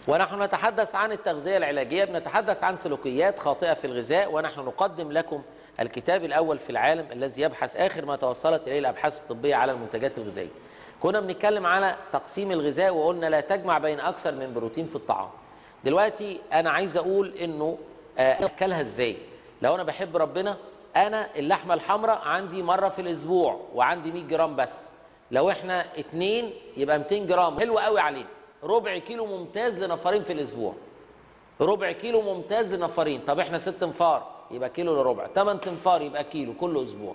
ونحن نتحدث عن التغذية العلاجية بنتحدث عن سلوكيات خاطئة في الغذاء ونحن نقدم لكم الكتاب الأول في العالم الذي يبحث آخر ما توصلت إليه الأبحاث الطبية على المنتجات الغذائية كنا بنتكلم على تقسيم الغذاء وقلنا لا تجمع بين أكثر من بروتين في الطعام دلوقتي أنا عايز أقول إنه آه، أكلها إزاي لو أنا بحب ربنا أنا اللحمة الحمراء عندي مرة في الأسبوع وعندي 100 جرام بس لو احنا اتنين يبقى 200 جرام حلو قوي علينا ربع كيلو ممتاز لنفرين في الاسبوع ربع كيلو ممتاز لنفرين طب احنا ست انفار يبقى كيلو لربع 8 انفار يبقى كيلو كل اسبوع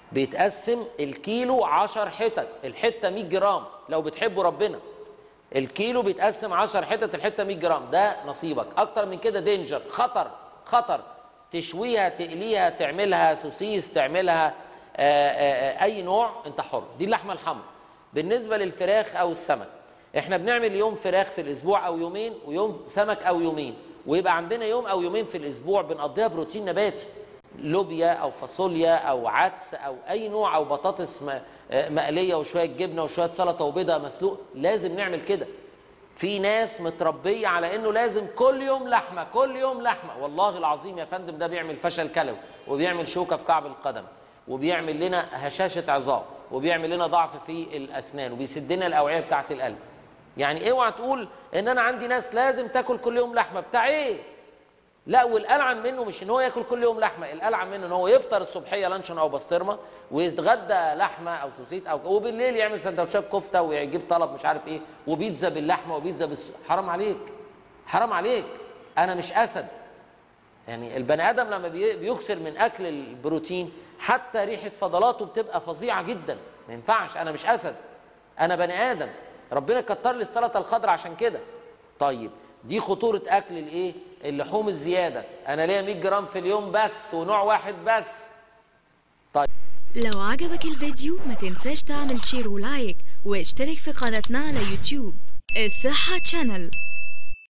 بيتقسم الكيلو 10 حتت الحته 100 جرام لو بتحبوا ربنا الكيلو بيتقسم 10 حتت الحته 100 جرام ده نصيبك اكتر من كده دينجر خطر خطر تشويها تقليها تعملها سوسيس تعملها آآ آآ اي نوع انت حر دي اللحمه الحمراء بالنسبه للفراخ او السمك احنا بنعمل يوم فراخ في الاسبوع او يومين ويوم سمك او يومين ويبقى عندنا يوم او يومين في الاسبوع بنقضيها بروتين نباتي لوبيا او فاصوليا او عدس او اي نوع او بطاطس م- آه، مقليه وشويه جبنه وشويه سلطه وبيضه مسلوق لازم نعمل كده في ناس متربيه على انه لازم كل يوم لحمه كل يوم لحمه والله العظيم يا فندم ده بيعمل فشل كلوي وبيعمل شوكه في كعب القدم وبيعمل لنا هشاشه عظام وبيعمل لنا ضعف في الاسنان وبيسد لنا الاوعيه بتاعه القلب يعني اوعى تقول ان انا عندي ناس لازم تاكل كل يوم لحمه بتاع ايه لا والالعن منه مش ان هو ياكل كل يوم لحمه الالعن منه ان هو يفطر الصبحيه لانشون او بسطرمه ويتغدى لحمه او سوسيس او وبالليل يعمل سندوتشات كفته ويجيب طلب مش عارف ايه وبيتزا باللحمه وبيتزا بالس... حرام عليك حرام عليك انا مش اسد يعني البني ادم لما بي- بيكسر من اكل البروتين حتى ريحه فضلاته بتبقى فظيعه جدا ما ينفعش انا مش اسد انا بني ادم ربنا كتر لي السلطه الخضراء عشان كده طيب دي خطوره اكل الايه اللحوم الزياده انا ليا 100 جرام في اليوم بس ونوع واحد بس لو عجبك الفيديو ما تنساش تعمل شير ولايك واشترك في قناتنا على يوتيوب الصحة تشانل